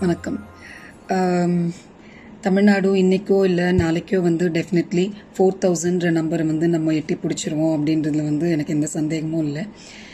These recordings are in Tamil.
வணக்கம் ஆம், தமிழ்நாடு இன்னைக்கோ இல்லை நாளைக்கோ வந்து டெஃபினெட்லி ஃபோர் தௌசண்ட்ற நம்பரை வந்து நம்ம எட்டி பிடிச்சிருவோம் அப்படின்றதுல வந்து எனக்கு எந்த சந்தேகமும் இல்லை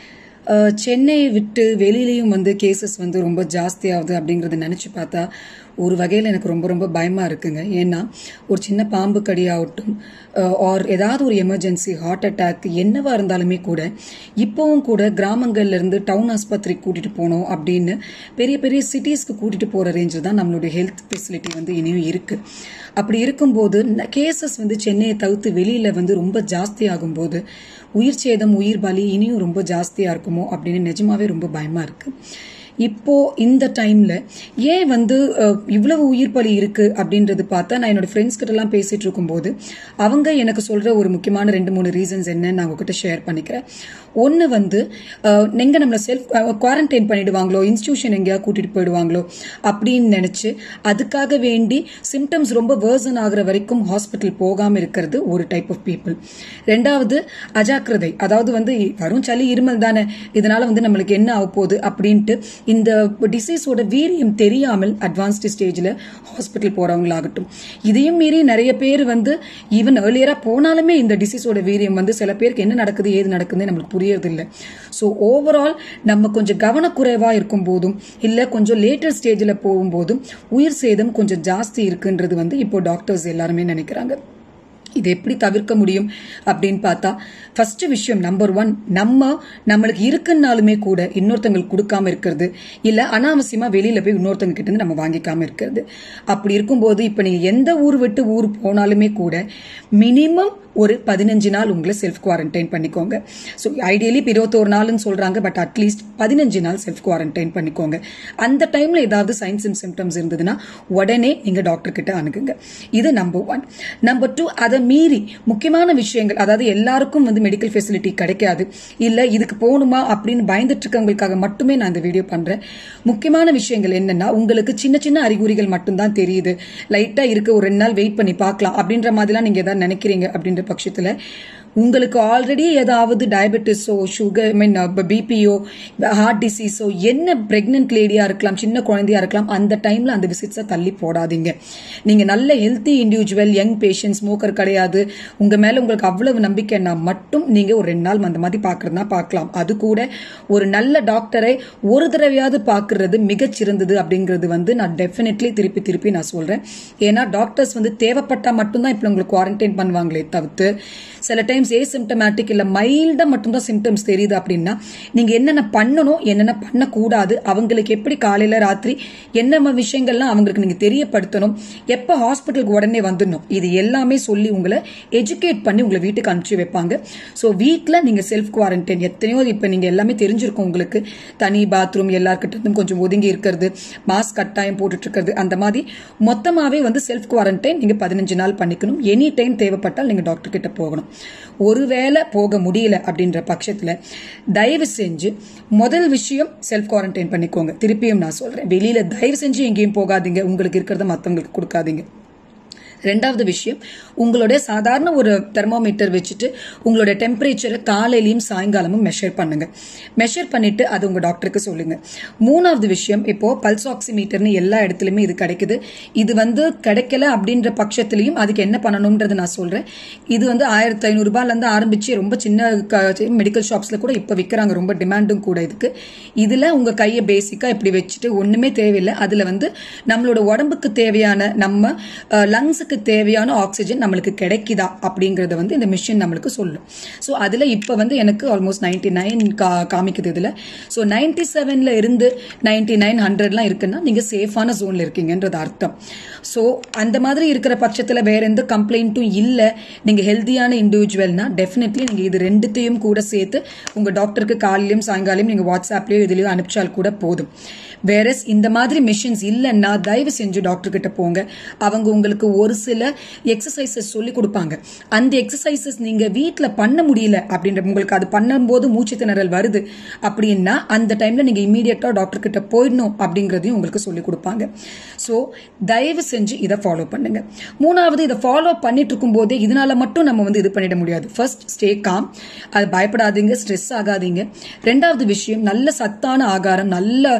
ஆஹ், சென்னையை விட்டு வெளியிலையும் வந்து கேசஸ் வந்து ரொம்ப ஜாஸ்தியாகுது அப்படிங்கறத நினச்சி பார்த்தா ஒரு வகையில் எனக்கு ரொம்ப ரொம்ப பயமாக இருக்குங்க ஏன்னா ஒரு சின்ன பாம்பு கடி ஆகட்டும் ஆர் ஏதாவது ஒரு எமர்ஜென்சி ஹார்ட் அட்டாக் என்னவா இருந்தாலுமே கூட இப்போவும் கூட கிராமங்கள்ல இருந்து டவுன் ஆஸ்பத்திரிக்கு கூட்டிட்டு போகணும் அப்படின்னு பெரிய பெரிய சிட்டிஸ்க்கு கூட்டிட்டு போற ரேஞ்சில் தான் நம்மளுடைய ஹெல்த் ஃபெசிலிட்டி வந்து இனியும் இருக்கு அப்படி இருக்கும்போது கேசஸ் வந்து சென்னையை தவிர்த்து வெளியில வந்து ரொம்ப ஜாஸ்தி ஆகும்போது உயிர் சேதம் உயிர் பலி இனியும் ரொம்ப ஜாஸ்தியா இருக்குமோ அப்படின்னு நிஜமாவே ரொம்ப பயமா இருக்கு இப்போ இந்த டைம்ல ஏன் வந்து அஹ், இவ்வளவு உயிர் பலி இருக்கு அப்படின்றது பார்த்தா நான் என்னோட ஃப்ரெண்ட்ஸ் கிட்ட எல்லாம் பேசிட்டு இருக்கும்போது அவங்க எனக்கு சொல்ற ஒரு முக்கியமான ரெண்டு மூணு ரீசன்ஸ் என்ன நான் உங்ககிட்ட ஷேர் பண்ணிக்கிறேன் ஒன்னு வந்து அஹ், எங்க நம்மள செல்ஃப் குவாரண்டைன் பண்ணிடுவாங்களோ இன்ஸ்டிடியூஷன் எங்கேயா கூட்டிட்டு போயிடுவாங்களோ அப்படின்னு நினைச்சு அதுக்காக வேண்டி சிம்டம்ஸ் ரொம்ப வேர்சன் ஆகுற வரைக்கும் ஹாஸ்பிட்டல் போகாம இருக்கிறது ஒரு டைப் ஆஃப் பீப்புள் ரெண்டாவது அஜாக்கிரதை அதாவது வந்து வரும் சளி இருமல் தானே இதனால வந்து நம்மளுக்கு என்ன ஆக போகுது அப்படின்ட்டு இந்த டிசீஸோட வீரியம் தெரியாமல் அட்வான்ஸ்டு ஸ்டேஜில் ஹாஸ்பிட்டல் போறவங்களாகட்டும் இதையும் மீறி நிறைய பேர் வந்து ஈவன் ஏர்லியரா போனாலுமே இந்த டிசீஸோட வீரியம் வந்து சில பேருக்கு என்ன நடக்குது ஏது நடக்குதுன்னு நம்மளுக்கு புரியறது இல்லை ஸோ ஓவரால் நம்ம கொஞ்சம் கவனக்குறைவா இருக்கும் போதும் இல்ல கொஞ்சம் லேட்டர் ஸ்டேஜில் போகும்போதும் உயிர் சேதம் கொஞ்சம் ஜாஸ்தி இருக்குன்றது வந்து இப்போ டாக்டர்ஸ் எல்லாருமே நினைக்கிறாங்க இது எப்படி தவிர்க்க முடியும் அப்படின்னு பார்த்தா ஃபர்ஸ்ட் விஷயம் நம்பர் ஒன் நம்ம நம்மளுக்கு இருக்குன்னாலுமே கூட இன்னொருத்தங்களுக்கு கொடுக்காம இருக்கிறது இல்ல அனாவசியமா வெளியில போய் இன்னொருத்தங்க கிட்ட இருந்து நம்ம வாங்கிக்காம இருக்கிறது அப்படி இருக்கும்போது இப்ப நீங்க எந்த ஊர் விட்டு ஊர் போனாலுமே கூட மினிமம் ஒரு பதினஞ்சு நாள் உங்களை செல்ஃப் குவாரண்டைன் பண்ணிக்கோங்க ஸோ ஐடியலி இப்போ இருபத்தோரு நாள்னு சொல்றாங்க பட் அட்லீஸ்ட் பதினஞ்சு நாள் செல்ஃப் குவாரண்டைன் பண்ணிக்கோங்க அந்த டைம்ல ஏதாவது சைன்ஸ் அண்ட் சிம்டம்ஸ் இருந்ததுன்னா உடனே நீங்க டாக்டர் கிட்ட அணுகுங்க இது நம்பர் ஒன் நம்பர் டூ அதை மீறி முக்கியமான விஷயங்கள் அதாவது எல்லாருக்கும் வந்து மெடிக்கல் ஃபெசிலிட்டி கிடைக்காது இல்ல இதுக்கு போகணுமா அப்படின்னு பயந்துட்டு இருக்கவங்களுக்காக மட்டுமே நான் இந்த வீடியோ பண்றேன் முக்கியமான விஷயங்கள் என்னன்னா உங்களுக்கு சின்ன சின்ன அறிகுறிகள் மட்டும்தான் தெரியுது லைட்டா இருக்கு ஒரு ரெண்டு நாள் வெயிட் பண்ணி பார்க்கலாம் அப்படின்ற மாதிரிலாம் நீங்க ஏதாவது நினைக்கிறீங்க அப்படின்ற பட்சத்துல உங்களுக்கு ஆல்ரெடி ஏதாவது டயபெட்டிஸோ சுகர் ஐ மீன் பிபிஓ ஹார்ட் டிசீஸோ என்ன பிரெக்னென்ட் லேடியா இருக்கலாம் சின்ன குழந்தையா இருக்கலாம் அந்த டைம்ல அந்த விசிட்ஸை தள்ளி போடாதீங்க நீங்க நல்ல healthy individual young patient smoker கிடையாது உங்க மேல உங்களுக்கு அவ்வளவு நம்பிக்கைன்னா மட்டும் நீங்க ஒரு ரெண்டு நாள் அந்த மாதிரி பாக்குறதுனா பார்க்கலாம் அது கூட ஒரு நல்ல டாக்டரை ஒரு தடவையாவது பாக்குறது மிகச்சிறந்தது அப்படிங்கிறது வந்து நான் டெஃபினெட்லி திருப்பி திருப்பி நான் சொல்றேன் ஏன்னா டாக்டர்ஸ் வந்து தேவைப்பட்டா மட்டும்தான் இப்ப உங்களுக்கு குவாரண்டைன் பண்ணுவாங்களே தவிர்த்து சில டைம்ஸ் ஏ சிம்டமேட்டிக் இல்ல மைல்டா மட்டும்தான் சிம்டம்ஸ் தெரியுது அப்படின்னா நீங்க என்னென்ன பண்ணணும் என்னென்ன பண்ணக்கூடாது அவங்களுக்கு எப்படி காலையில ராத்திரி என்னென்ன விஷயங்கள்லாம் அவங்களுக்கு நீங்க தெரியப்படுத்தணும் எப்ப ஹாஸ்பிட்டலுக்கு உடனே வந்துடணும் இது எல்லாமே சொல்லி உங்களை எஜுகேட் பண்ணி உங்களை வீட்டுக்கு அனுப்பிச்சு வைப்பாங்க ஸோ வீட்டில் நீங்க செல்ஃப் குவாரண்டைன் எத்தனையோ இப்ப நீங்க எல்லாமே தெரிஞ்சிருக்கும் உங்களுக்கு தனி பாத்ரூம் எல்லாருக்கிட்ட இருந்தும் கொஞ்சம் ஒதுங்கி இருக்கிறது மாஸ்க் கட்டாயம் போட்டுட்டு இருக்கிறது அந்த மாதிரி மொத்தமாவே வந்து செல்ஃப் குவாரண்டைன் நீங்க பதினஞ்சு நாள் பண்ணிக்கணும் எனி டைம் தேவைப்பட்டால் நீங்க டாக்டர் கிட்ட போகணும் ஒருவேளை போக முடியல அப்படின்ற பட்சத்துல தயவு செஞ்சு முதல் விஷயம் செல்ஃப் குவாரண்டைன் பண்ணிக்கோங்க திருப்பியும் நான் சொல்றேன் வெளியில தயவு செஞ்சு எங்கேயும் போகாதீங்க உங்களுக்கு இருக்கிறத மத்தவங்களுக்கு கொடுக்காதீங்க ரெண்டாவது விஷயம் உங்களுடைய சாதாரண ஒரு தெர்மோமீட்டர் வச்சுட்டு உங்களோட டெம்பரேச்சரை காலையிலயும் சாயங்காலமும் மெஷர் பண்ணுங்க மெஷர் பண்ணிட்டு அது உங்க டாக்டருக்கு சொல்லுங்க மூணாவது விஷயம் இப்போ பல்ஸ் ஆக்சிமீட்டர்னு எல்லா இடத்துலயுமே இது கிடைக்குது இது வந்து கிடைக்கல அப்படின்ற பட்சத்திலையும் அதுக்கு என்ன பண்ணணும்ன்றது நான் சொல்றேன் இது வந்து ஆயிரத்தி ஐநூறு ரூபாயில இருந்து ஆரம்பிச்சு ரொம்ப சின்ன மெடிக்கல் ஷாப்ஸ்ல கூட இப்ப விற்கிறாங்க ரொம்ப டிமாண்டும் கூட இதுக்கு இதுல உங்க கையை பேசிக்கா இப்படி வச்சுட்டு ஒண்ணுமே தேவையில்லை அதுல வந்து நம்மளோட உடம்புக்கு தேவையான நம்ம லங்ஸுக்கு தேவையான ஆக்சிஜன் நம்மளுக்கு கிடைக்குதா அப்படிங்கறத வந்து இந்த மிஷின் நம்மளுக்கு சொல்லும் ஸோ அதுல இப்ப வந்து எனக்கு ஆல்மோஸ்ட் நைன்டி நைன் காமிக்குது இதுல ஸோ நைன்டி செவன்ல இருந்து நைன்டி நைன் ஹண்ட்ரட்லாம் இருக்குன்னா நீங்க சேஃபான ஜோன்ல இருக்கீங்கன்றது அர்த்தம் ஸோ அந்த மாதிரி இருக்கிற பட்சத்துல வேற எந்த கம்ப்ளைண்ட்டும் இல்ல நீங்க ஹெல்த்தியான இண்டிவிஜுவல்னா டெஃபினெட்லி நீங்க இது ரெண்டுத்தையும் கூட சேர்த்து உங்க டாக்டருக்கு காலையிலும் சாயங்காலையும் நீங்க வாட்ஸ்அப்லயோ இதுலயோ அனுப்பிச்சால் கூட போதும் வேறஸ் இந்த மாதிரி மிஷின்ஸ் இல்லைன்னா தயவு செஞ்சு டாக்டர் கிட்ட போங்க அவங்க உங்களுக்கு ஒரு சில எக்ஸசைசஸ் சொல்லி கொடுப்பாங்க அந்த எக்ஸசைசஸ் நீங்க வீட்ல பண்ண முடியல அப்படின்ற உங்களுக்கு அது பண்ணும்போது மூச்சு திணறல் வருது அப்படின்னா அந்த டைம்ல நீங்க இமீடியட்டா டாக்டர் கிட்ட போயிடணும் அப்படிங்கறதையும் உங்களுக்கு சொல்லி கொடுப்பாங்க ஸோ தயவு செஞ்சு இதை ஃபாலோ பண்ணுங்க மூணாவது இதை ஃபாலோ பண்ணிட்டு இருக்கும் போதே இதனால மட்டும் நம்ம வந்து இது பண்ணிட முடியாது ஃபர்ஸ்ட் ஸ்டே காம் அது பயப்படாதீங்க ஸ்ட்ரெஸ் ஆகாதீங்க ரெண்டாவது விஷயம் நல்ல சத்தான ஆகாரம் நல்ல அஹ்,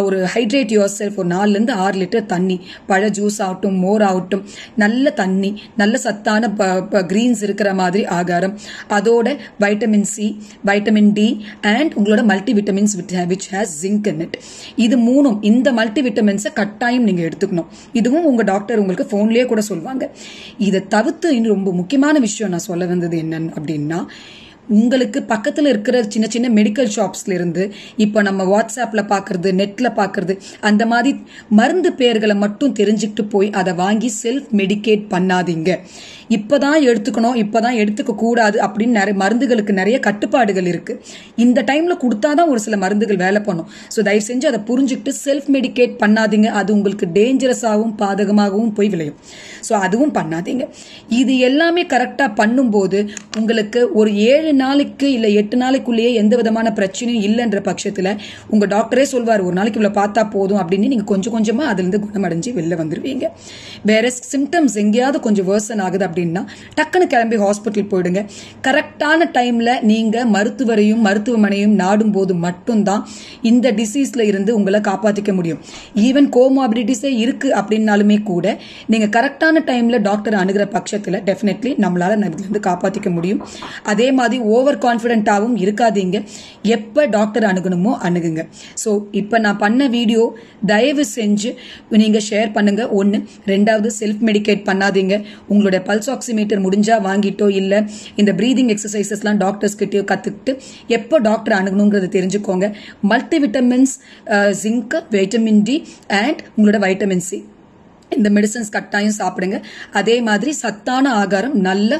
ஒரு ஹைட்ரேட் யுவர் செல்ஃப் ஒரு நாலுலேருந்து ஆறு லிட்டர் தண்ணி பழ ஜூஸ் ஆகட்டும் மோர் ஆகட்டும் நல்ல தண்ணி நல்ல சத்தான கிரீன்ஸ் இருக்கிற மாதிரி ஆகாரம் அதோட vitamin C vitamin D and உங்களோட multi vitamins which has zinc in it இது மூணும் இந்த மல்டி விட்டமின்ஸை கட்டாயம் நீங்கள் எடுத்துக்கணும் இதுவும் உங்கள் டாக்டர் உங்களுக்கு ஃபோன்லேயே கூட சொல்லுவாங்க இதை தவிர்த்து இன்னும் ரொம்ப முக்கியமான விஷயம் நான் சொல்ல வந்தது என்னன்னு அப்படின்னா உங்களுக்கு பக்கத்தில் இருக்கிற சின்ன சின்ன மெடிக்கல் ஷாப்ஸ்ல இருந்து இப்போ நம்ம வாட்ஸ்அப்பில் பார்க்கறது நெட்டில் பார்க்கறது அந்த மாதிரி மருந்து பெயர்களை மட்டும் தெரிஞ்சுக்கிட்டு போய் அதை வாங்கி செல்ஃப் மெடிகேட் பண்ணாதீங்க இப்போதான் எடுத்துக்கணும் இப்போதான் எடுத்துக்க கூடாது அப்படின்னு நிறைய மருந்துகளுக்கு நிறைய கட்டுப்பாடுகள் இருக்கு இந்த டைம்ல கொடுத்தாதான் ஒரு சில மருந்துகள் வேலை பண்ணும் ஸோ தயவு செஞ்சு அதை புரிஞ்சுக்கிட்டு செல்ஃப் மெடிகேட் பண்ணாதீங்க அது உங்களுக்கு டேஞ்சரஸாகவும் பாதகமாகவும் போய் விளையும் ஸோ அதுவும் பண்ணாதீங்க இது எல்லாமே கரெக்டாக பண்ணும்போது உங்களுக்கு ஒரு ஏழு நாளைக்கு இல்லை எட்டு நாளைக்குள்ளேயே எந்த விதமான பிரச்சனையும் இல்லைன்ற பட்சத்தில் உங்கள் டாக்டரே சொல்வார் ஒரு நாளைக்கு இவ்வளோ பார்த்தா போதும் அப்படின்னு நீங்கள் கொஞ்சம் கொஞ்சமாக அதுலேருந்து குணமடைஞ்சு வெளில வந்துடுவீங்க வேற சிம்டம்ஸ் எங்கேயாவது கொஞ்சம் வேர்சன் ஆகுது அப்படின்னா டக்குன்னு கிளம்பி ஹாஸ்பிட்டல் போயிடுங்க கரெக்டான டைமில் நீங்கள் மருத்துவரையும் மருத்துவமனையும் நாடும் போது மட்டும்தான் இந்த டிசீஸில் இருந்து உங்களை காப்பாற்றிக்க முடியும் ஈவன் கோமாபிலிட்டிஸே இருக்குது அப்படின்னாலுமே கூட நீங்கள் கரெக்டான டைமில் டாக்டர் அணுகிற பட்சத்தில் டெஃபினெட்லி நம்மளால் இதுலேருந்து காப்பாற்றிக்க முடியும் அதே மாதிரி ஓவர் கான்ஃபிடென்ட்டாகவும் இருக்காதீங்க எப்போ டாக்டர் அணுகணுமோ அணுகுங்க ஸோ இப்போ நான் பண்ண வீடியோ தயவு செஞ்சு நீங்கள் ஷேர் பண்ணுங்க ஒன்று ரெண்டாவது செல்ஃப் மெடிகேட் பண்ணாதீங்க உங்களுடைய பல்ஸ் ஆக்சிமீட்டர் முடிஞ்சா வாங்கிட்டோ இல்லை இந்த ப்ரீதிங் எக்ஸசைசஸ்லாம் டாக்டர்ஸ் கிட்டயோ கற்றுக்கிட்டு எப்போ டாக்டர் அணுகணுங்கிறத தெரிஞ்சுக்கோங்க multi vitamins zinc vitamin D and உங்களோட வைட்டமின் சி இந்த மெடிசன்ஸ் கட்டாயம் சாப்பிடுங்க அதே மாதிரி சத்தான ஆகாரம் நல்ல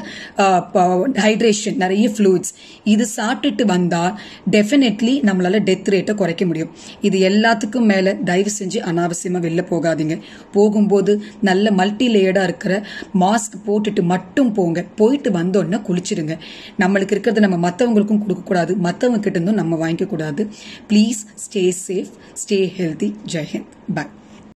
ஹைட்ரேஷன் நிறைய ஃப்ளூயிட்ஸ் இது சாப்பிட்டுட்டு வந்தால் டெஃபினெட்லி நம்மளால டெத் ரேட்டை குறைக்க முடியும் இது எல்லாத்துக்கும் மேலே தயவு செஞ்சு அனாவசியமாக வெளில போகாதீங்க போகும்போது நல்ல மல்டி லேயர்டாக இருக்கிற மாஸ்க் போட்டுட்டு மட்டும் போங்க போயிட்டு வந்தோடனே குளிச்சிடுங்க நம்மளுக்கு இருக்கிறத நம்ம மற்றவங்களுக்கும் கொடுக்கக்கூடாது மற்றவங்க கிட்ட இருந்தும் நம்ம வாங்கிக்க கூடாது please stay safe stay healthy ஜெய்ஹிந்த் பாய்